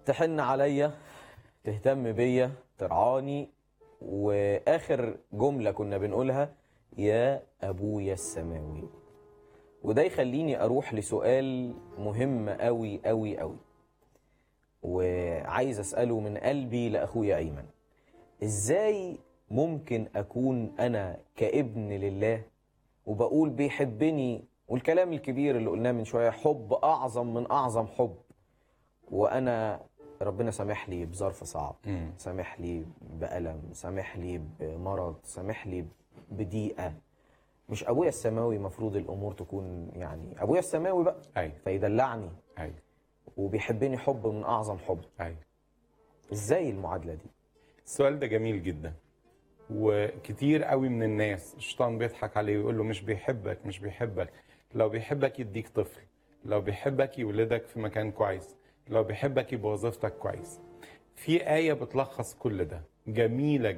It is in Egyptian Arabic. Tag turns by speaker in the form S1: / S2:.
S1: تحن عليا تهتم بيا ترعاني واخر جمله كنا بنقولها يا ابويا السماوي وده يخليني اروح لسؤال مهم قوي قوي قوي وعايز اساله من قلبي لاخويا ايمن ازاي ممكن اكون انا كابن لله وبقول بيحبني والكلام الكبير اللي قلناه من شويه حب اعظم من اعظم حب وانا ربنا سامح لي بظرف صعب
S2: مم.
S1: سامح لي بألم سامح لي بمرض سامح لي بضيقة مش أبويا السماوي مفروض الأمور تكون يعني أبويا السماوي بقى
S2: ايوه
S1: فيدلعني
S2: ايوه
S1: وبيحبني حب من أعظم حب
S2: ايوه
S1: إزاي المعادلة دي؟
S2: السؤال ده جميل جدا وكتير قوي من الناس الشيطان بيضحك عليه ويقول له مش بيحبك مش بيحبك لو بيحبك يديك طفل لو بيحبك يولدك في مكان كويس لو بيحبك يبقى وظيفتك كويس في آية بتلخص كل ده جميلة